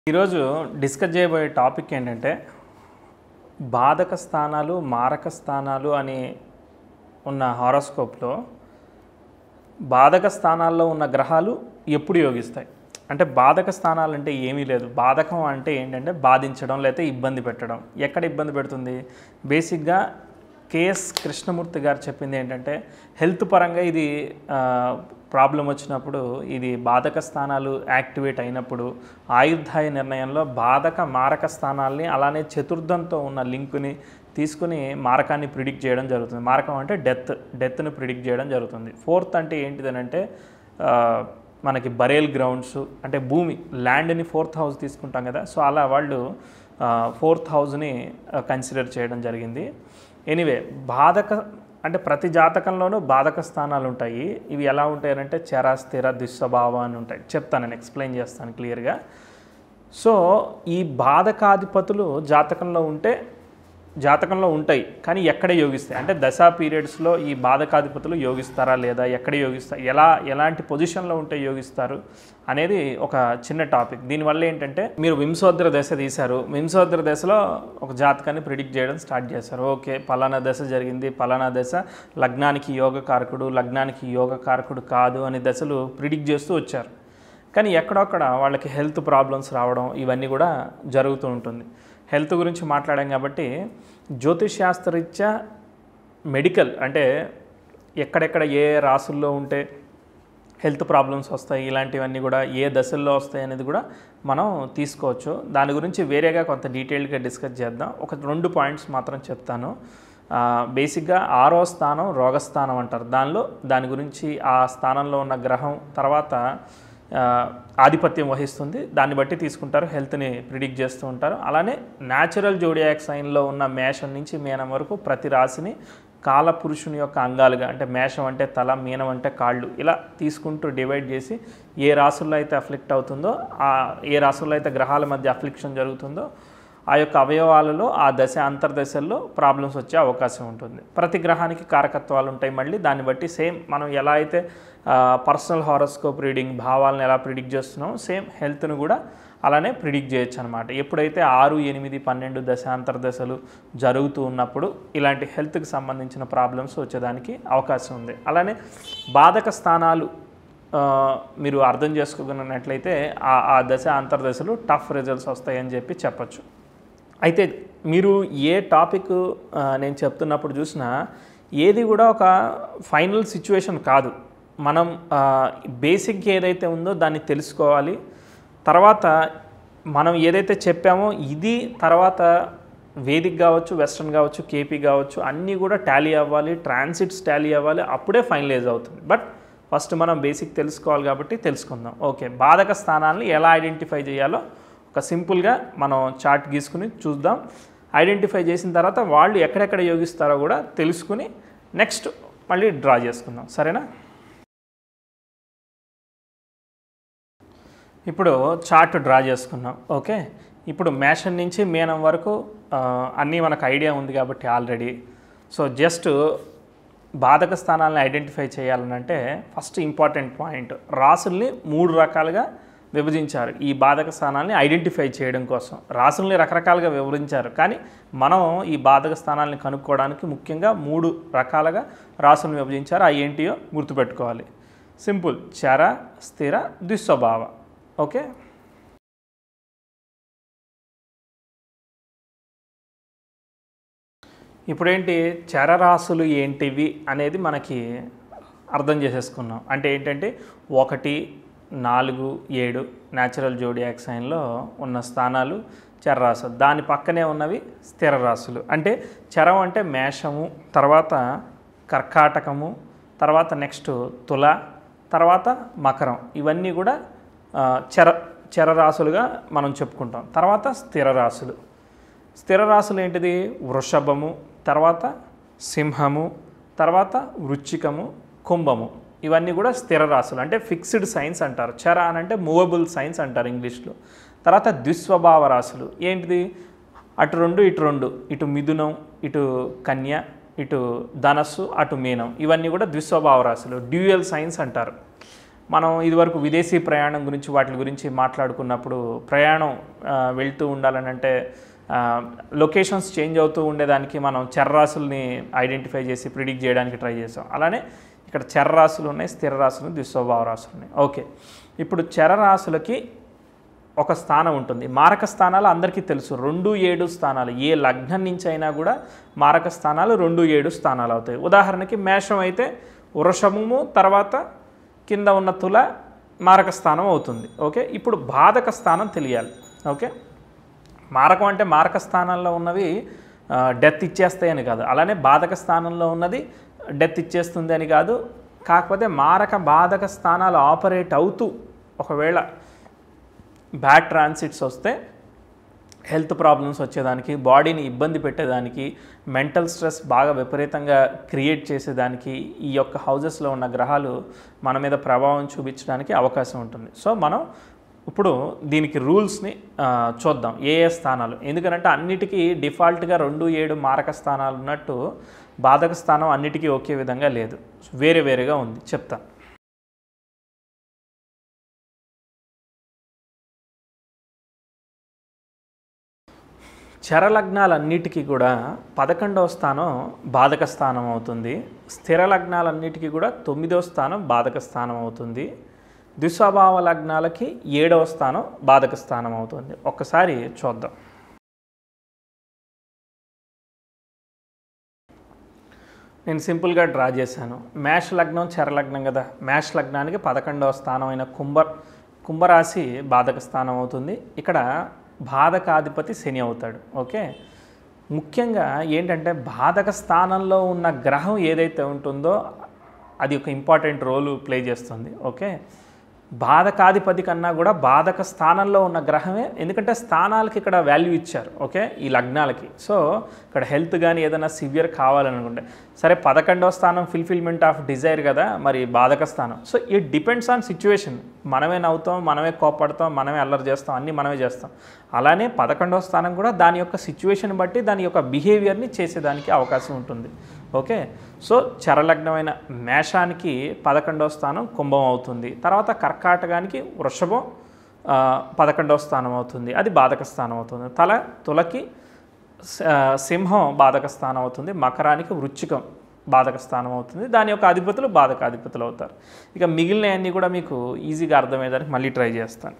ఈరోజు డిస్కస్ చేయబోయే టాపిక్ ఏంటంటే బాధక స్థానాలు మారక స్థానాలు అని ఉన్న హారోస్కోప్లో బాధక స్థానాల్లో ఉన్న గ్రహాలు ఎప్పుడు యోగిస్తాయి అంటే బాధక స్థానాలు అంటే ఏమీ లేదు బాధకం అంటే ఏంటంటే బాధించడం లేకపోతే ఇబ్బంది పెట్టడం ఎక్కడ ఇబ్బంది పెడుతుంది బేసిక్గా కేఎస్ కృష్ణమూర్తి గారు చెప్పింది ఏంటంటే హెల్త్ పరంగా ఇది ప్రాబ్లం వచ్చినప్పుడు ఇది బాధక స్థానాలు యాక్టివేట్ అయినప్పుడు ఆయుర్దాయ నిర్ణయంలో బాధక మారక స్థానాల్ని అలానే చతుర్థంతో ఉన్న లింకుని తీసుకుని మారకాన్ని ప్రిడిక్ట్ చేయడం జరుగుతుంది మారకం అంటే డెత్ డెత్ని ప్రిడిక్ట్ చేయడం జరుగుతుంది ఫోర్త్ అంటే ఏంటిదనంటే ఆ, మనకి బరేల్ గ్రౌండ్స్ అంటే భూమి ల్యాండ్ని ఫోర్త్ హౌస్ తీసుకుంటాం కదా సో అలా వాళ్ళు ఫోర్త్ హౌస్ని కన్సిడర్ చేయడం జరిగింది ఎనీవే బాధక అంటే ప్రతి జాతకంలోనూ బాధక స్థానాలు ఉంటాయి ఇవి ఎలా ఉంటాయంటే చర స్థిర దుస్వభావ అని ఉంటాయి చెప్తాను నేను ఎక్స్ప్లెయిన్ చేస్తాను క్లియర్గా సో ఈ బాధకాధిపతులు జాతకంలో ఉంటే జాతకంలో ఉంటాయి కానీ ఎక్కడ యోగిస్తాయి అంటే దశా పీరియడ్స్లో ఈ బాధకాధిపతులు యోగిస్తారా లేదా ఎక్కడ యోగిస్తారు ఎలా ఎలాంటి పొజిషన్లో ఉంటే యోగిస్తారు అనేది ఒక చిన్న టాపిక్ దీనివల్ల ఏంటంటే మీరు వింశోద్ర దశ తీశారు వింశోద్ర దశలో ఒక జాతకాన్ని ప్రిడిక్ట్ చేయడం స్టార్ట్ చేశారు ఓకే పలానా దశ జరిగింది పలానా దశ లగ్నానికి యోగ కారకుడు లగ్నానికి యోగ కారకుడు కాదు అనే దశలు ప్రిడిక్ట్ చేస్తూ వచ్చారు కానీ ఎక్కడొక్కడ వాళ్ళకి హెల్త్ ప్రాబ్లమ్స్ రావడం ఇవన్నీ కూడా జరుగుతూ ఉంటుంది హెల్త్ గురించి మాట్లాడాం కాబట్టి జ్యోతిష్ శాస్త్రరీత్యా మెడికల్ అంటే ఎక్కడెక్కడ ఏ రాసుల్లో ఉంటే హెల్త్ ప్రాబ్లమ్స్ వస్తాయి ఇలాంటివన్నీ కూడా ఏ దశల్లో వస్తాయి అనేది కూడా మనం తీసుకోవచ్చు దాని గురించి వేరేగా కొంత డీటెయిల్గా డిస్కస్ చేద్దాం ఒక రెండు పాయింట్స్ మాత్రం చెప్తాను ఆ, బేసిక్గా ఆరో స్థానం రోగస్థానం అంటారు దానిలో దాని గురించి ఆ స్థానంలో ఉన్న గ్రహం తర్వాత ఆ, ఆధిపత్యం వహిస్తుంది దాన్ని బట్టి తీసుకుంటారు హెల్త్ని ప్రిడిక్ట్ చేస్తూ ఉంటారు అలానే న్యాచురల్ జోడియాక్ సైన్లో ఉన్న మేషం నుంచి మీనం వరకు ప్రతి రాశిని కాలపురుషుని యొక్క అంగాలుగా అంటే మేషం అంటే తల మీనం అంటే కాళ్ళు ఇలా తీసుకుంటూ డివైడ్ చేసి ఏ రాసుల్లో అయితే అఫ్లిక్ట్ అవుతుందో ఆ ఏ రాసుల్లో అయితే గ్రహాల మధ్య అఫ్లిక్షన్ జరుగుతుందో ఆ యొక్క అవయవాలలో ఆ దశ అంతర్దశల్లో ప్రాబ్లమ్స్ వచ్చే అవకాశం ఉంటుంది ప్రతి గ్రహానికి కారకత్వాలు ఉంటాయి మళ్ళీ దాన్ని బట్టి సేమ్ మనం ఎలా అయితే పర్సనల్ హారోస్కోప్ రీడింగ్ భావాలను ఎలా ప్రిడిక్ట్ చేస్తున్నామో సేమ్ హెల్త్ను కూడా అలానే ప్రిడిక్ట్ చేయొచ్చు అనమాట ఎప్పుడైతే ఆరు ఎనిమిది పన్నెండు దశ అంతర్దశలు జరుగుతూ ఉన్నప్పుడు ఇలాంటి హెల్త్కి సంబంధించిన ప్రాబ్లమ్స్ వచ్చేదానికి అవకాశం ఉంది అలానే బాధక స్థానాలు ఆ, మీరు అర్థం చేసుకోగలిగినట్లయితే ఆ ఆ దశ అంతర్దశలు టఫ్ రిజల్ట్స్ వస్తాయని చెప్పి చెప్పచ్చు అయితే మీరు ఏ టాపిక్ ఆ, నేను చెప్తున్నప్పుడు చూసినా ఏది కూడా ఒక ఫైనల్ సిచ్యువేషన్ కాదు మనం బేసిక్ ఏదైతే ఉందో దాన్ని తెలుసుకోవాలి తర్వాత మనం ఏదైతే చెప్పామో ఇది తర్వాత వేదిక్ కావచ్చు వెస్ట్రన్ కావచ్చు కేపీ కావచ్చు అన్నీ కూడా టాలీ అవ్వాలి ట్రాన్సిట్స్ టాలీ అవ్వాలి అప్పుడే ఫైనలైజ్ అవుతుంది బట్ ఫస్ట్ మనం బేసిక్ తెలుసుకోవాలి కాబట్టి తెలుసుకుందాం ఓకే బాధక స్థానాలను ఎలా ఐడెంటిఫై చేయాలో ఒక సింపుల్గా మనం చార్ట్ గీసుకుని చూద్దాం ఐడెంటిఫై చేసిన తర్వాత వాళ్ళు ఎక్కడెక్కడ యోగిస్తారో కూడా తెలుసుకుని నెక్స్ట్ మళ్ళీ డ్రా చేసుకుందాం సరేనా ఇప్పుడు చార్ట్ డ్రా చేసుకున్నాం ఓకే ఇప్పుడు మేషన్ నుంచి మీనం వరకు ఆ, అన్నీ మనకు ఐడియా ఉంది కాబట్టి ఆల్రెడీ సో జస్ట్ బాధక స్థానాలను ఐడెంటిఫై చేయాలనంటే ఫస్ట్ ఇంపార్టెంట్ పాయింట్ రాసుల్ని మూడు రకాలుగా విభజించారు ఈ బాధక స్థానాల్ని ఐడెంటిఫై చేయడం కోసం రాసుల్ని రకరకాలుగా వివరించారు కానీ మనం ఈ బాధక స్థానాలని కనుక్కోవడానికి ముఖ్యంగా మూడు రకాలుగా రాసులను విభజించారు ఆ ఏంటియో గుర్తుపెట్టుకోవాలి సింపుల్ చర స్థిర దుస్వభావ ఓకే ఇప్పుడేంటి చరరాశులు ఏంటివి అనేది మనకి అర్థం చేసేసుకున్నాం అంటే ఏంటంటే ఒకటి నాలుగు ఏడు న్యాచురల్ జోడియాక్ సైన్లో ఉన్న స్థానాలు చరరాశులు దాని పక్కనే ఉన్నవి స్థిర రాశులు అంటే చరం అంటే మేషము తర్వాత కర్కాటకము తర్వాత నెక్స్ట్ తుల తర్వాత మకరం ఇవన్నీ కూడా ఆ, చర చరరాశులుగా మనం చెప్పుకుంటాం తర్వాత స్థిర రాశులు స్థిర రాశులు ఏంటిది వృషభము తర్వాత సింహము తర్వాత వృచ్చికము కుంభము ఇవన్నీ కూడా స్థిర రాశులు అంటే ఫిక్స్డ్ సైన్స్ అంటారు చర అని అంటే మూవబుల్ సైన్స్ అంటారు ఇంగ్లీష్లో తర్వాత ద్విస్వభావ రాశులు ఏంటిది అటు రెండు ఇటు రెండు ఇటు మిథునం ఇటు కన్య ఇటు ధనస్సు అటు మీనం ఇవన్నీ కూడా ద్విస్వభావ రాశులు డ్యూయల్ సైన్స్ అంటారు మనం ఇదివరకు విదేశీ ప్రయాణం గురించి వాటి గురించి మాట్లాడుకున్నప్పుడు ప్రయాణం ఆ, వెళ్తూ ఉండాలని అంటే లొకేషన్స్ చేంజ్ అవుతూ ఉండేదానికి మనం చర్రాసుల్ని ఐడెంటిఫై చేసి ప్రిడిక్ట్ చేయడానికి ట్రై చేసాం అలానే ఇక్కడ చర్రాసులు ఉన్నాయి స్థిర రాసులు దుస్వభావ రాసులు ఉన్నాయి ఓకే ఇప్పుడు చరరాశులకి ఒక స్థానం ఉంటుంది మారక స్థానాలు అందరికీ తెలుసు రెండు ఏడు స్థానాలు ఏ లగ్నం నుంచి అయినా కూడా మారక స్థానాలు రెండు ఏడు స్థానాలు అవుతాయి ఉదాహరణకి మేషం అయితే వృషభము తర్వాత కింద ఉన్న తుల మారక స్థానం అవుతుంది ఓకే ఇప్పుడు బాధక స్థానం తెలియాలి ఓకే మారకం అంటే మారక స్థానంలో ఉన్నవి డెత్ ఇచ్చేస్తాయని కాదు అలానే బాధక స్థానంలో ఉన్నది డెత్ ఇచ్చేస్తుంది అని కాదు కాకపోతే మారక బాధక స్థానాలు ఆపరేట్ అవుతూ ఒకవేళ బ్యాడ్ ట్రాన్సిట్స్ వస్తే హెల్త్ ప్రాబ్లమ్స్ వచ్చేదానికి బాడీని ఇబ్బంది పెట్టేదానికి మెంటల్ స్ట్రెస్ బాగా విపరీతంగా క్రియేట్ చేసేదానికి ఈ యొక్క హౌజెస్లో ఉన్న గ్రహాలు మన మీద ప్రభావం చూపించడానికి అవకాశం ఉంటుంది సో మనం ఇప్పుడు దీనికి రూల్స్ని ఆ, చూద్దాం ఏ ఏ స్థానాలు ఎందుకంటే అన్నిటికీ డిఫాల్ట్గా రెండు ఏడు మారక స్థానాలు ఉన్నట్టు బాధక స్థానం అన్నిటికీ ఒకే విధంగా లేదు వేరే వేరేగా ఉంది చెప్తాను చరలగ్నాలన్నిటికీ కూడా పదకొండవ స్థానం బాధక స్థానం అవుతుంది స్థిర లగ్నాలన్నిటికీ కూడా తొమ్మిదవ స్థానం బాధక స్థానం అవుతుంది ద్విస్వభావ లగ్నాలకి ఏడవ స్థానం బాధక స్థానం అవుతుంది ఒక్కసారి చూద్దాం నేను సింపుల్గా డ్రా చేశాను మేష లగ్నం చరలగ్నం కదా మేష లగ్నానికి పదకొండవ స్థానం అయిన కుంభ కుంభరాశి బాధక స్థానం అవుతుంది ఇక్కడ బాధకాధిపతి శని అవుతాడు ఓకే ముఖ్యంగా ఏంటంటే బాధక స్థానంలో ఉన్న గ్రహం ఏదైతే ఉంటుందో అది ఒక ఇంపార్టెంట్ రోల్ ప్లే చేస్తుంది ఓకే బాధకాధిపతి కన్నా కూడా బాధక స్థానంలో ఉన్న గ్రహమే ఎందుకంటే స్థానాలకి ఇక్కడ వాల్యూ ఇచ్చారు ఓకే ఈ లగ్నాలకి సో ఇక్కడ హెల్త్ కానీ ఏదైనా సివియర్ కావాలనుకుంటే సరే పదకొండవ స్థానం ఫుల్ఫిల్మెంట్ ఆఫ్ డిజైర్ కదా మరి బాధక స్థానం so it depends on situation మనమే నవ్వుతాం మనమే కోపడతాం మనమే అల్లరి చేస్తాం అన్నీ మనమే చేస్తాం అలానే పదకొండవ స్థానం కూడా దాని యొక్క సిచ్యువేషన్ బట్టి దాని యొక్క బిహేవియర్ని చేసేదానికి అవకాశం ఉంటుంది ఓకే సో చరలగ్నమైన మేషానికి పదకొండవ స్థానం కుంభం అవుతుంది తర్వాత కర్కాటకానికి వృషభం ఆ, పదకొండవ స్థానం అవుతుంది అది బాధక స్థానం అవుతుంది తల తులకి స- ఆ, సింహం బాధక స్థానం అవుతుంది మకరానికి వృచ్చికం బాధక స్థానం అవుతుంది దాని యొక్క అధిపతులు బాధక అధిపతులు అవుతారు ఇక మిగిలినవన్నీ కూడా మీకు ఈజీగా అర్థమయ్యేదానికి మళ్ళీ ట్రై చేస్తాను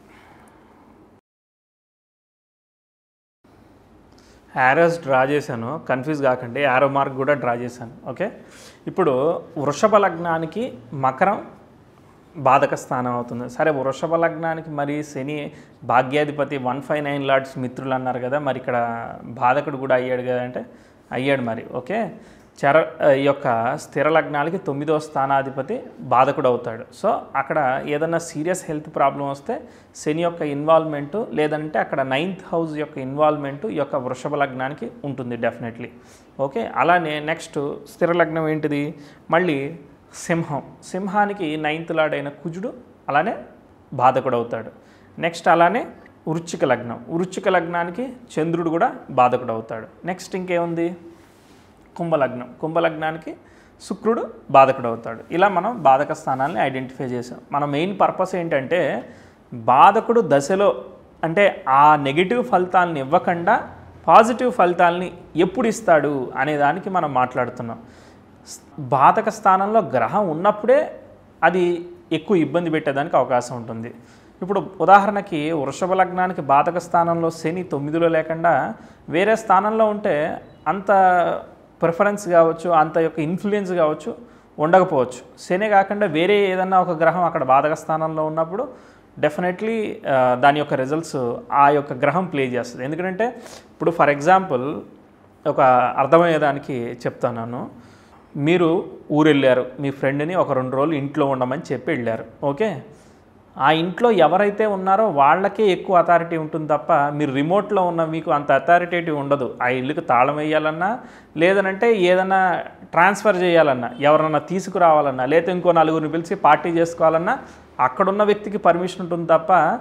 యారోస్ డ్రా చేశాను కన్ఫ్యూజ్ కాకండి యారో మార్క్ కూడా డ్రా చేశాను ఓకే ఇప్పుడు వృషభ లగ్నానికి మకరం బాధక స్థానం అవుతుంది సరే వృషభ లగ్నానికి మరి శని భాగ్యాధిపతి వన్ ఫైవ్ నైన్ లార్డ్స్ మిత్రులు అన్నారు కదా మరి ఇక్కడ బాధకుడు కూడా అయ్యాడు కదా అంటే అయ్యాడు మరి ఓకే చర ఈ యొక్క స్థిర లగ్నాలకి తొమ్మిదవ స్థానాధిపతి బాధకుడు అవుతాడు సో అక్కడ ఏదైనా సీరియస్ హెల్త్ ప్రాబ్లం వస్తే శని యొక్క ఇన్వాల్వ్మెంటు లేదంటే అక్కడ నైన్త్ హౌస్ యొక్క ఇన్వాల్వ్మెంటు ఈ యొక్క వృషభ లగ్నానికి ఉంటుంది డెఫినెట్లీ ఓకే అలానే నెక్స్ట్ స్థిర లగ్నం ఏంటిది మళ్ళీ సింహం సింహానికి నైన్త్ లార్డ్ అయిన కుజుడు అలానే బాధకుడు అవుతాడు నెక్స్ట్ అలానే వృచ్చిక లగ్నం వృచ్చిక లగ్నానికి చంద్రుడు కూడా బాధకుడు అవుతాడు నెక్స్ట్ ఇంకేముంది కుంభలగ్నం కుంభలగ్నానికి శుక్రుడు బాధకుడు అవుతాడు ఇలా మనం బాధక స్థానాల్ని ఐడెంటిఫై చేసాం మన మెయిన్ పర్పస్ ఏంటంటే బాధకుడు దశలో అంటే ఆ నెగిటివ్ ఫలితాలని ఇవ్వకుండా పాజిటివ్ ఫలితాలని ఎప్పుడు ఇస్తాడు అనే దానికి మనం మాట్లాడుతున్నాం స్- బాధక స్థానంలో గ్రహం ఉన్నప్పుడే అది ఎక్కువ ఇబ్బంది పెట్టేదానికి అవకాశం ఉంటుంది ఇప్పుడు ఉదాహరణకి వృషభ లగ్నానికి బాధక స్థానంలో శని తొమ్మిదిలో లేకుండా వేరే స్థానంలో ఉంటే అంత ప్రిఫరెన్స్ కావచ్చు అంత యొక్క ఇన్ఫ్లుయెన్స్ కావచ్చు ఉండకపోవచ్చు శని కాకుండా వేరే ఏదన్నా ఒక గ్రహం అక్కడ బాధక స్థానంలో ఉన్నప్పుడు డెఫినెట్లీ దాని యొక్క రిజల్ట్స్ ఆ యొక్క గ్రహం ప్లే చేస్తుంది ఎందుకంటే ఇప్పుడు ఫర్ ఎగ్జాంపుల్ ఒక అర్థమయ్యేదానికి చెప్తాను మీరు ఊరు వెళ్ళారు మీ ఫ్రెండ్ని ఒక రెండు రోజులు ఇంట్లో ఉండమని చెప్పి వెళ్ళారు ఓకే ఆ ఇంట్లో ఎవరైతే ఉన్నారో వాళ్ళకే ఎక్కువ అథారిటీ ఉంటుంది తప్ప మీరు రిమోట్లో ఉన్న మీకు అంత అథారిటేటివ్ ఉండదు ఆ ఇల్లుకి తాళం వేయాలన్నా లేదనంటే ఏదైనా ట్రాన్స్ఫర్ చేయాలన్నా ఎవరన్నా తీసుకురావాలన్నా లేదా ఇంకో నలుగురిని పిలిచి పార్టీ చేసుకోవాలన్నా అక్కడున్న వ్యక్తికి పర్మిషన్ ఉంటుంది తప్ప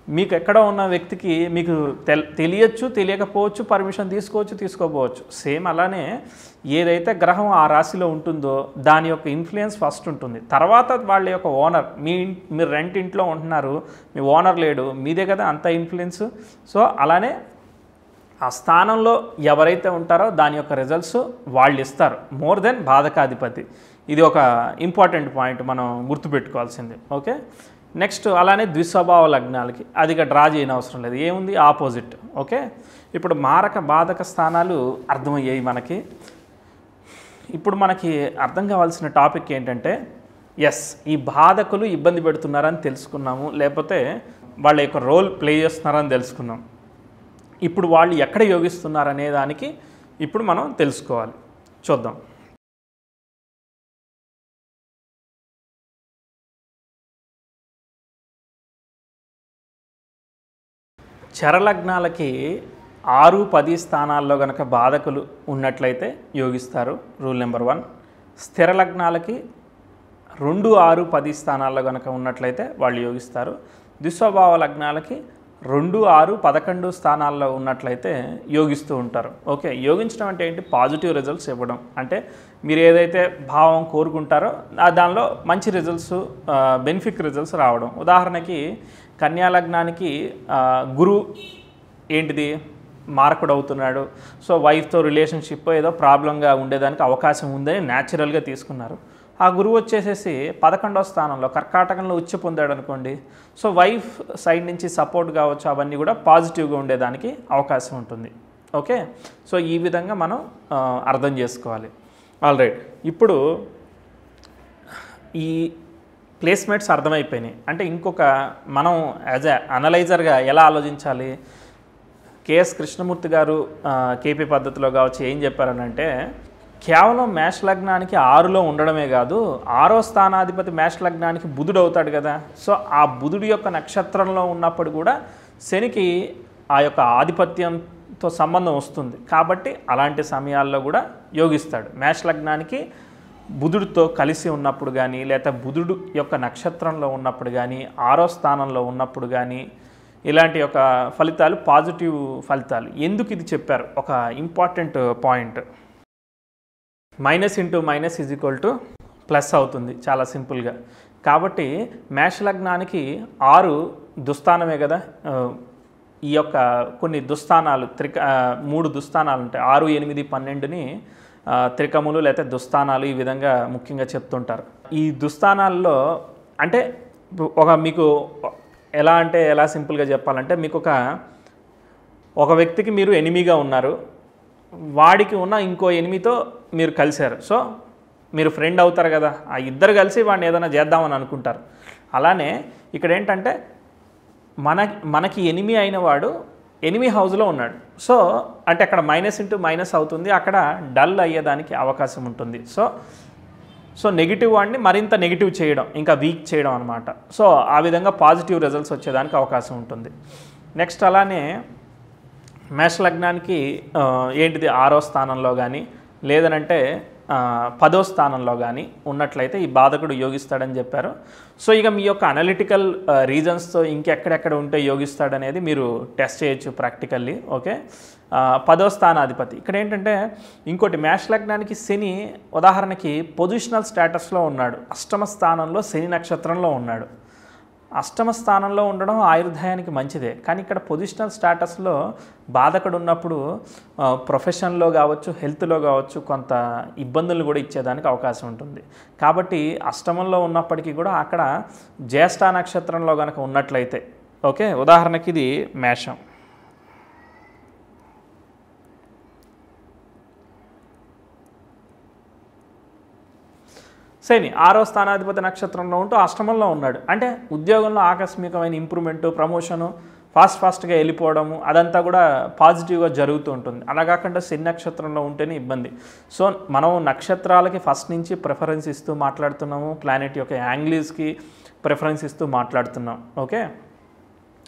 మీకు ఎక్కడ ఉన్న వ్యక్తికి మీకు తెల్ తెలియచ్చు తెలియకపోవచ్చు పర్మిషన్ తీసుకోవచ్చు తీసుకోపోవచ్చు సేమ్ అలానే ఏదైతే గ్రహం ఆ రాశిలో ఉంటుందో దాని యొక్క ఇన్ఫ్లుయెన్స్ ఫస్ట్ ఉంటుంది తర్వాత వాళ్ళ యొక్క ఓనర్ మీ ఇన్- మీరు రెంట్ ఇంట్లో ఉంటున్నారు మీ ఓనర్ లేడు మీదే కదా అంత ఇన్ఫ్లుయెన్స్ సో అలానే ఆ స్థానంలో ఎవరైతే ఉంటారో దాని యొక్క రిజల్ట్స్ వాళ్ళు ఇస్తారు మోర్ దెన్ బాధకాధిపతి ఇది ఒక ఇంపార్టెంట్ పాయింట్ మనం గుర్తుపెట్టుకోవాల్సింది ఓకే నెక్స్ట్ అలానే ద్విస్వభావ లగ్నాలకి అదిగా డ్రా చేయని అవసరం లేదు ఏముంది ఆపోజిట్ ఓకే ఇప్పుడు మారక బాధక స్థానాలు అర్థమయ్యాయి మనకి ఇప్పుడు మనకి అర్థం కావాల్సిన టాపిక్ ఏంటంటే ఎస్ ఈ బాధకులు ఇబ్బంది పెడుతున్నారని తెలుసుకున్నాము లేకపోతే వాళ్ళ యొక్క రోల్ ప్లే చేస్తున్నారని తెలుసుకున్నాం ఇప్పుడు వాళ్ళు ఎక్కడ యోగిస్తున్నారు అనే దానికి ఇప్పుడు మనం తెలుసుకోవాలి చూద్దాం చరలగ్నాలకి ఆరు పది స్థానాల్లో గనక బాధకులు ఉన్నట్లయితే యోగిస్తారు రూల్ నెంబర్ వన్ స్థిర లగ్నాలకి రెండు ఆరు పది స్థానాల్లో కనుక ఉన్నట్లయితే వాళ్ళు యోగిస్తారు దుస్వభావ లగ్నాలకి రెండు ఆరు పదకొండు స్థానాల్లో ఉన్నట్లయితే యోగిస్తూ ఉంటారు ఓకే యోగించడం అంటే ఏంటి పాజిటివ్ రిజల్ట్స్ ఇవ్వడం అంటే మీరు ఏదైతే భావం కోరుకుంటారో ఆ దానిలో మంచి రిజల్ట్స్ బెనిఫిక్ రిజల్ట్స్ రావడం ఉదాహరణకి కన్యా లగ్నానికి ఆ, గురు ఏంటిది మార్కుడు అవుతున్నాడు సో వైఫ్తో రిలేషన్షిప్ ఏదో ప్రాబ్లంగా ఉండేదానికి అవకాశం ఉందని న్యాచురల్గా తీసుకున్నారు ఆ గురువు వచ్చేసేసి పదకొండవ స్థానంలో కర్కాటకంలో ఉచ్చ పొందాడు అనుకోండి సో వైఫ్ సైడ్ నుంచి సపోర్ట్ కావచ్చు అవన్నీ కూడా పాజిటివ్గా ఉండేదానికి అవకాశం ఉంటుంది ఓకే సో ఈ విధంగా మనం ఆ, అర్థం చేసుకోవాలి ఆల్ రైట్ ఇప్పుడు ఈ ప్లేస్మెంట్స్ అర్థమైపోయినాయి అంటే ఇంకొక మనం యాజ్ ఎ అనలైజర్గా ఎలా ఆలోచించాలి కేఎస్ కృష్ణమూర్తి గారు ఆ, కేపీ పద్ధతిలో కావచ్చు ఏం చెప్పారనంటే కేవలం మేష లగ్నానికి ఆరులో ఉండడమే కాదు ఆరో స్థానాధిపతి మేష లగ్నానికి బుధుడు అవుతాడు కదా సో ఆ బుధుడి యొక్క నక్షత్రంలో ఉన్నప్పుడు కూడా శనికి ఆ యొక్క ఆధిపత్యంతో సంబంధం వస్తుంది కాబట్టి అలాంటి సమయాల్లో కూడా యోగిస్తాడు మేష లగ్నానికి బుధుడితో కలిసి ఉన్నప్పుడు కానీ లేదా బుధుడు యొక్క నక్షత్రంలో ఉన్నప్పుడు కానీ ఆరో స్థానంలో ఉన్నప్పుడు కానీ ఇలాంటి యొక్క ఫలితాలు పాజిటివ్ ఫలితాలు ఎందుకు ఇది చెప్పారు ఒక important point minus into minus is equal to plus అవుతుంది చాలా సింపుల్గా కాబట్టి మేష లగ్నానికి ఆరు దుస్థానమే కదా ఆ, ఈ యొక్క కొన్ని దుస్థానాలు త్రిక ఆ, మూడు దుస్థానాలు ఉంటాయి ఆరు ఎనిమిది పన్నెండుని ఆ, త్రికములు లేకపోతే దుస్థానాలు ఈ విధంగా ముఖ్యంగా చెప్తుంటారు ఈ దుస్థానాల్లో అంటే ఒక మీకు ఎలా అంటే ఎలా సింపుల్గా చెప్పాలంటే మీకు ఒక ఒక వ్యక్తికి మీరు ఎనిమిగా ఉన్నారు వాడికి ఉన్న ఇంకో ఎనిమితో మీరు కలిశారు సో మీరు ఫ్రెండ్ అవుతారు కదా ఆ ఇద్దరు కలిసి వాడిని ఏదైనా చేద్దామని అనుకుంటారు అలానే ఇక్కడ ఏంటంటే మన మనకి ఎనిమి అయిన వాడు ఎనిమి హౌస్లో ఉన్నాడు సో అంటే అక్కడ మైనస్ ఇంటూ మైనస్ అవుతుంది అక్కడ డల్ అయ్యేదానికి అవకాశం ఉంటుంది సో సో నెగిటివ్ వాడిని మరింత నెగిటివ్ చేయడం ఇంకా వీక్ చేయడం అనమాట సో ఆ విధంగా పాజిటివ్ రిజల్ట్స్ వచ్చేదానికి అవకాశం ఉంటుంది నెక్స్ట్ అలానే మేష లగ్నానికి ఆ, ఏంటిది ఆరో స్థానంలో కానీ లేదనంటే ఆ, పదో స్థానంలో కానీ ఉన్నట్లయితే ఈ బాధకుడు యోగిస్తాడని చెప్పారు సో ఇక మీ యొక్క అనలిటికల్ రీజన్స్తో ఇంకెక్కడెక్కడ ఉంటే యోగిస్తాడనేది మీరు టెస్ట్ చేయొచ్చు ప్రాక్టికల్లీ ఓకే ఆ, పదో స్థానాధిపతి ఇక్కడ ఏంటంటే ఇంకోటి మేష లగ్నానికి శని ఉదాహరణకి పొజిషనల్ స్టేటస్లో ఉన్నాడు అష్టమ స్థానంలో శని నక్షత్రంలో ఉన్నాడు అష్టమ స్థానంలో ఉండడం ఆయుర్దాయానికి మంచిదే కానీ ఇక్కడ పొజిషనల్ స్టాటస్లో బాధకుడు ఉన్నప్పుడు ఆ, ప్రొఫెషన్లో కావచ్చు హెల్త్లో కావచ్చు కొంత ఇబ్బందులు కూడా ఇచ్చేదానికి అవకాశం ఉంటుంది కాబట్టి అష్టమంలో ఉన్నప్పటికీ కూడా అక్కడ జ్యేష్ఠ నక్షత్రంలో కనుక ఉన్నట్లయితే ఓకే ఉదాహరణకి ఇది మేషం శని ఆరో స్థానాధిపతి నక్షత్రంలో ఉంటూ అష్టమంలో ఉన్నాడు అంటే ఉద్యోగంలో ఆకస్మికమైన ఇంప్రూవ్మెంట్ ప్రమోషను ఫాస్ట్ ఫాస్ట్గా వెళ్ళిపోవడము అదంతా కూడా పాజిటివ్గా జరుగుతూ ఉంటుంది అలా కాకుండా శని నక్షత్రంలో ఉంటేనే ఇబ్బంది సో మనం నక్షత్రాలకి ఫస్ట్ నుంచి ప్రిఫరెన్స్ ఇస్తూ మాట్లాడుతున్నాము ప్లానెట్ యొక్క యాంగిల్స్కి ప్రిఫరెన్స్ ఇస్తూ మాట్లాడుతున్నాం ఓకే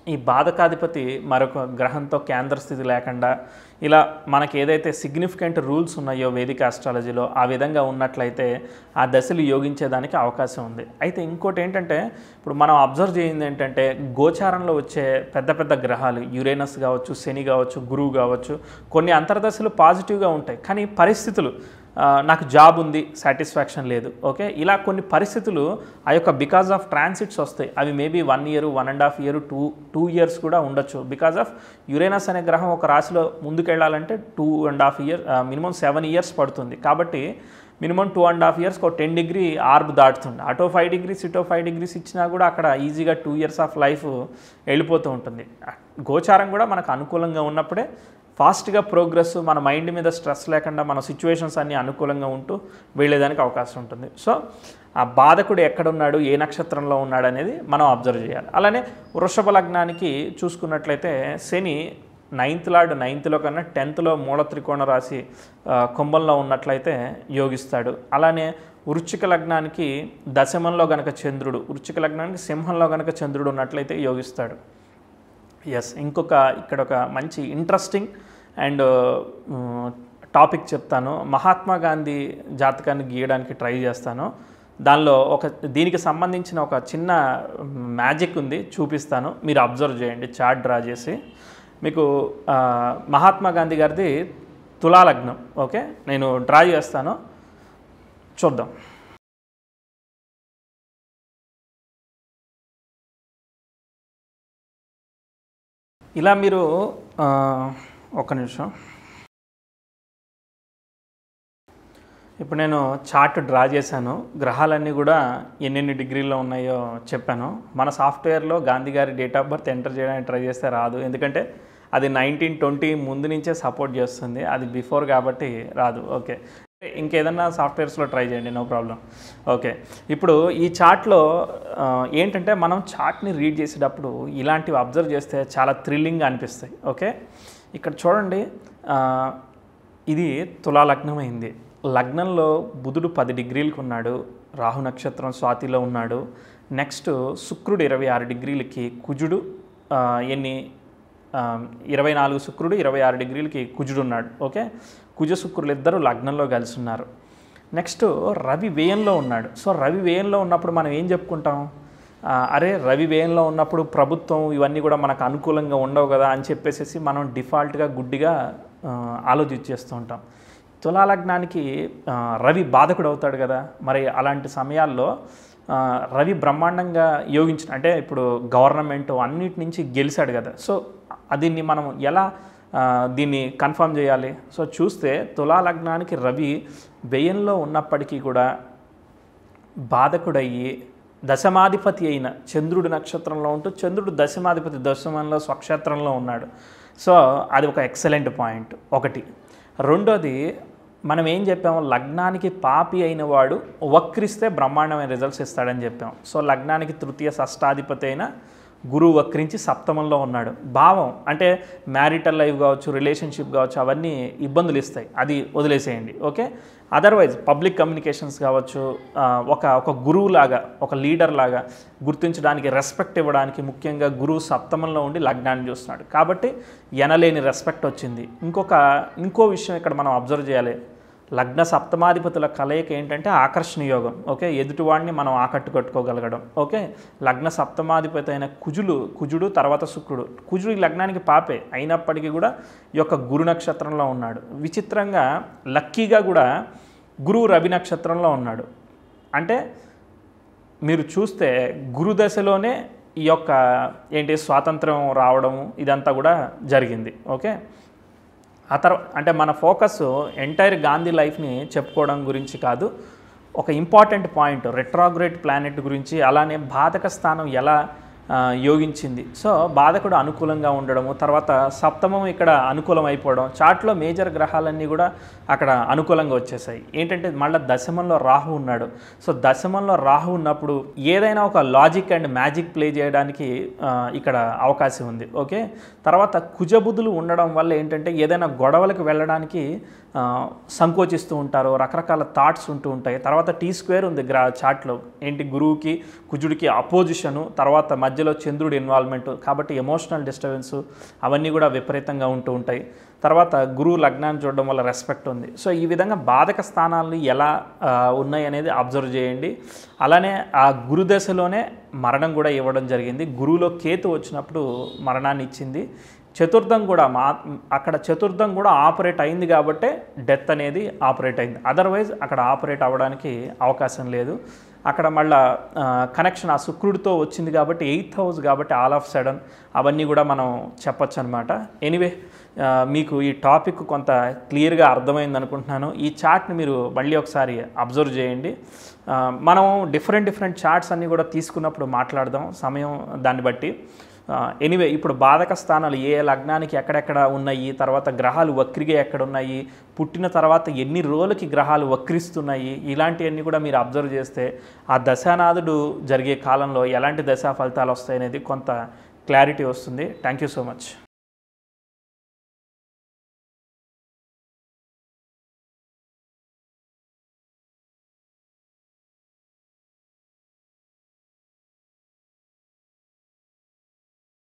ఈ బాధకాధిపతి మరొక గ్రహంతో కేంద్ర స్థితి లేకుండా ఇలా మనకి ఏదైతే సిగ్నిఫికెంట్ రూల్స్ ఉన్నాయో వేదిక ఆస్ట్రాలజీలో ఆ విధంగా ఉన్నట్లయితే ఆ దశలు యోగించేదానికి అవకాశం ఉంది అయితే ఇంకోటి ఏంటంటే ఇప్పుడు మనం అబ్జర్వ్ చేయింది ఏంటంటే గోచారంలో వచ్చే పెద్ద పెద్ద గ్రహాలు యురేనస్ కావచ్చు శని కావచ్చు గురువు కావచ్చు కొన్ని అంతర్దశలు పాజిటివ్గా ఉంటాయి కానీ పరిస్థితులు ఆ, నాకు జాబ్ ఉంది సాటిస్ఫాక్షన్ లేదు ఓకే ఇలా కొన్ని పరిస్థితులు ఆ యొక్క బికాజ్ ఆఫ్ ట్రాన్సిట్స్ వస్తాయి అవి maybe one year one and half year two two years కూడా ఉండొచ్చు బికాజ్ ఆఫ్ యురేనస్ అనే గ్రహం ఒక రాశిలో ముందుకెళ్ళాలంటే two and half year minimum seven years పడుతుంది కాబట్టి minimum two and half years ఒక టెన్ డిగ్రీ ఆర్బ్ దాటుతుంది అటో ఫైవ్ డిగ్రీస్ ఇటో ఫైవ్ డిగ్రీస్ ఇచ్చినా కూడా అక్కడ ఈజీగా టూ ఇయర్స్ ఆఫ్ లైఫ్ వెళ్ళిపోతూ ఉంటుంది గోచారం కూడా మనకు అనుకూలంగా ఉన్నప్పుడే ఫాస్ట్గా ప్రోగ్రెస్ మన మైండ్ మీద స్ట్రెస్ లేకుండా మన సిచ్యువేషన్స్ అన్నీ అనుకూలంగా ఉంటూ వెళ్ళేదానికి అవకాశం ఉంటుంది సో ఆ బాధకుడు ఎక్కడున్నాడు ఏ నక్షత్రంలో ఉన్నాడు అనేది మనం అబ్జర్వ్ చేయాలి అలానే వృషభ లగ్నానికి చూసుకున్నట్లయితే శని నైన్త్ లార్డ్ నైన్త్లో కన్నా టెన్త్లో మూల త్రికోణ రాశి ఆ, కుంభంలో ఉన్నట్లయితే యోగిస్తాడు అలానే వృశ్చిక లగ్నానికి దశమంలో గనక చంద్రుడు వృశ్చిక లగ్నానికి సింహంలో గనక చంద్రుడు ఉన్నట్లయితే యోగిస్తాడు ఎస్ ఇంకొక ఇక్కడ ఒక మంచి ఇంట్రెస్టింగ్ అండ్ టాపిక్ చెప్తాను మహాత్మా గాంధీ జాతకాన్ని గీయడానికి ట్రై చేస్తాను దానిలో ఒక దీనికి సంబంధించిన ఒక చిన్న మ్యాజిక్ ఉంది చూపిస్తాను మీరు అబ్జర్వ్ చేయండి చార్ట్ డ్రా చేసి మీకు ఆ, మహాత్మా గాంధీ గారిది తులాలగ్నం ఓకే నేను డ్రా చేస్తాను చూద్దాం ఇలా మీరు ఆ, ఒక్క నిమిషం ఇప్పుడు నేను చార్ట్ డ్రా చేశాను గ్రహాలన్నీ కూడా ఎన్నెన్ని డిగ్రీల్లో ఉన్నాయో చెప్పాను మన సాఫ్ట్వేర్లో గాంధీ గారి డేట్ ఆఫ్ బర్త్ ఎంటర్ చేయడానికి ట్రై చేస్తే రాదు ఎందుకంటే అది నైన్టీన్ ట్వంటీ ముందు నుంచే సపోర్ట్ చేస్తుంది అది బిఫోర్ కాబట్టి రాదు ఓకే ఇంకేదన్నా సాఫ్ట్వేర్స్లో ట్రై చేయండి నో ప్రాబ్లం ఓకే ఇప్పుడు ఈ చార్ట్లో ఆ, ఏంటంటే మనం చార్ట్ని రీడ్ చేసేటప్పుడు ఇలాంటివి అబ్జర్వ్ చేస్తే చాలా థ్రిల్లింగ్గా అనిపిస్తాయి ఓకే ఇక్కడ చూడండి ఆ, ఇది తులా లగ్నం అయింది లగ్నంలో బుధుడు పది డిగ్రీలకు ఉన్నాడు రాహు నక్షత్రం స్వాతిలో ఉన్నాడు నెక్స్ట్ శుక్రుడు ఇరవై ఆరు డిగ్రీలకి కుజుడు ఆ, ఎన్ని ఆ, ఇరవై నాలుగు శుక్రుడు ఇరవై ఆరు డిగ్రీలకి కుజుడు ఉన్నాడు ఓకే కుజ శుక్రులు ఇద్దరు లగ్నంలో కలిసి ఉన్నారు నెక్స్ట్ రవి వ్యయంలో ఉన్నాడు సో రవి వ్యయంలో ఉన్నప్పుడు మనం ఏం చెప్పుకుంటాం ఆ, అరే రవి వ్యయంలో ఉన్నప్పుడు ప్రభుత్వం ఇవన్నీ కూడా మనకు అనుకూలంగా ఉండవు కదా అని చెప్పేసి మనం డిఫాల్ట్గా గుడ్డిగా ఆ, ఆలోచించేస్తూ ఉంటాం తులాలగ్నానికి ఆ, రవి బాధకుడు అవుతాడు కదా మరి అలాంటి సమయాల్లో ఆ, రవి బ్రహ్మాండంగా యోగించిన అంటే ఇప్పుడు గవర్నమెంట్ అన్నిటి నుంచి గెలిచాడు కదా సో దీన్ని మనం ఎలా ఆ, దీన్ని కన్ఫర్మ్ చేయాలి సో చూస్తే తులాలగ్నానికి రవి వ్యయంలో ఉన్నప్పటికీ కూడా బాధకుడయ్యి దశమాధిపతి అయిన చంద్రుడి నక్షత్రంలో ఉంటూ చంద్రుడు దశమాధిపతి దశమంలో స్వక్షేత్రంలో ఉన్నాడు సో అది ఒక ఎక్సలెంట్ పాయింట్ ఒకటి రెండోది మనం ఏం చెప్పాము లగ్నానికి పాపి అయిన వాడు వక్రిస్తే బ్రహ్మాండమైన రిజల్ట్స్ ఇస్తాడని చెప్పాం సో లగ్నానికి తృతీయ షష్టాధిపతి అయిన గురువు వక్రించి సప్తమంలో ఉన్నాడు భావం అంటే మ్యారిటల్ లైఫ్ కావచ్చు రిలేషన్షిప్ కావచ్చు అవన్నీ ఇబ్బందులు ఇస్తాయి అది వదిలేసేయండి ఓకే అదర్వైజ్ పబ్లిక్ కమ్యూనికేషన్స్ కావచ్చు ఆ, ఒక ఒక గురువు లాగా ఒక లీడర్ లాగా గుర్తించడానికి రెస్పెక్ట్ ఇవ్వడానికి ముఖ్యంగా గురువు సప్తమంలో ఉండి లగ్నాన్ని చూస్తున్నాడు కాబట్టి ఎనలేని రెస్పెక్ట్ వచ్చింది ఇంకొక ఇంకో విషయం ఇక్కడ మనం అబ్జర్వ్ చేయాలి లగ్న సప్తమాధిపతుల కలయిక ఏంటంటే ఆకర్షణ యోగం ఓకే ఎదుటివాడిని మనం ఆకట్టుకట్టుకోగలగడం ఓకే లగ్న సప్తమాధిపతి అయిన కుజులు కుజుడు తర్వాత శుక్రుడు కుజుడు ఈ లగ్నానికి పాపే అయినప్పటికీ కూడా ఈ యొక్క గురు నక్షత్రంలో ఉన్నాడు విచిత్రంగా లక్కీగా కూడా గురువు రవి నక్షత్రంలో ఉన్నాడు అంటే మీరు చూస్తే గురు దశలోనే ఈ యొక్క ఏంటి స్వాతంత్రం రావడం ఇదంతా కూడా జరిగింది ఓకే ఆ తర్వాత అంటే మన ఫోకస్ ఎంటైర్ గాంధీ లైఫ్ని చెప్పుకోవడం గురించి కాదు ఒక ఇంపార్టెంట్ పాయింట్ రెట్రాగ్రేట్ ప్లానెట్ గురించి అలానే బాధక స్థానం ఎలా ఆ, యోగించింది సో బాధకుడు అనుకూలంగా ఉండడము తర్వాత సప్తమం ఇక్కడ అనుకూలం అయిపోవడం చార్ట్లో మేజర్ గ్రహాలన్నీ కూడా అక్కడ అనుకూలంగా వచ్చేసాయి ఏంటంటే మళ్ళీ దశమంలో రాహు ఉన్నాడు సో దశమంలో రాహు ఉన్నప్పుడు ఏదైనా ఒక లాజిక్ అండ్ మ్యాజిక్ ప్లే చేయడానికి ఆ, ఇక్కడ అవకాశం ఉంది ఓకే తర్వాత కుజబుద్ధులు ఉండడం వల్ల ఏంటంటే ఏదైనా గొడవలకు వెళ్ళడానికి ఆ, సంకోచిస్తూ ఉంటారు రకరకాల థాట్స్ ఉంటూ ఉంటాయి తర్వాత టీ స్క్వేర్ ఉంది గ్రా చార్ట్లో ఏంటి గురువుకి కుజుడికి అపోజిషను తర్వాత మధ్య మధ్యలో చంద్రుడి ఇన్వాల్వ్మెంట్ కాబట్టి ఎమోషనల్ డిస్టర్బెన్స్ అవన్నీ కూడా విపరీతంగా ఉంటూ ఉంటాయి తర్వాత గురువు లగ్నాన్ని చూడడం వల్ల రెస్పెక్ట్ ఉంది సో ఈ విధంగా బాధక స్థానాలు ఎలా ఆ, ఉన్నాయి అనేది అబ్జర్వ్ చేయండి అలానే ఆ గురు దశలోనే మరణం కూడా ఇవ్వడం జరిగింది గురువులో కేతు వచ్చినప్పుడు మరణాన్ని ఇచ్చింది చతుర్థం కూడా మా అక్కడ చతుర్థం కూడా ఆపరేట్ అయింది కాబట్టే డెత్ అనేది ఆపరేట్ అయింది అదర్వైజ్ అక్కడ ఆపరేట్ అవ్వడానికి అవకాశం లేదు అక్కడ మళ్ళా కనెక్షన్ ఆ శుక్రుడితో వచ్చింది కాబట్టి ఎయిత్ హౌస్ కాబట్టి ఆల్ ఆఫ్ సడన్ అవన్నీ కూడా మనం చెప్పొచ్చు అనమాట ఎనీవే మీకు ఈ టాపిక్ కొంత క్లియర్గా అర్థమైంది అనుకుంటున్నాను ఈ చార్ట్ని మీరు మళ్ళీ ఒకసారి అబ్జర్వ్ చేయండి ఆ, మనం డిఫరెంట్ డిఫరెంట్ చార్ట్స్ అన్నీ కూడా తీసుకున్నప్పుడు మాట్లాడదాం సమయం దాన్ని బట్టి ఎనీవే ఇప్పుడు బాధక స్థానాలు ఏ లగ్నానికి ఎక్కడెక్కడ ఉన్నాయి తర్వాత గ్రహాలు వక్రిగా ఎక్కడ ఉన్నాయి పుట్టిన తర్వాత ఎన్ని రోజులకి గ్రహాలు వక్రిస్తున్నాయి ఇలాంటివన్నీ కూడా మీరు అబ్జర్వ్ చేస్తే ఆ దశానాథుడు జరిగే కాలంలో ఎలాంటి దశా ఫలితాలు వస్తాయనేది కొంత క్లారిటీ వస్తుంది థ్యాంక్ యూ సో మచ్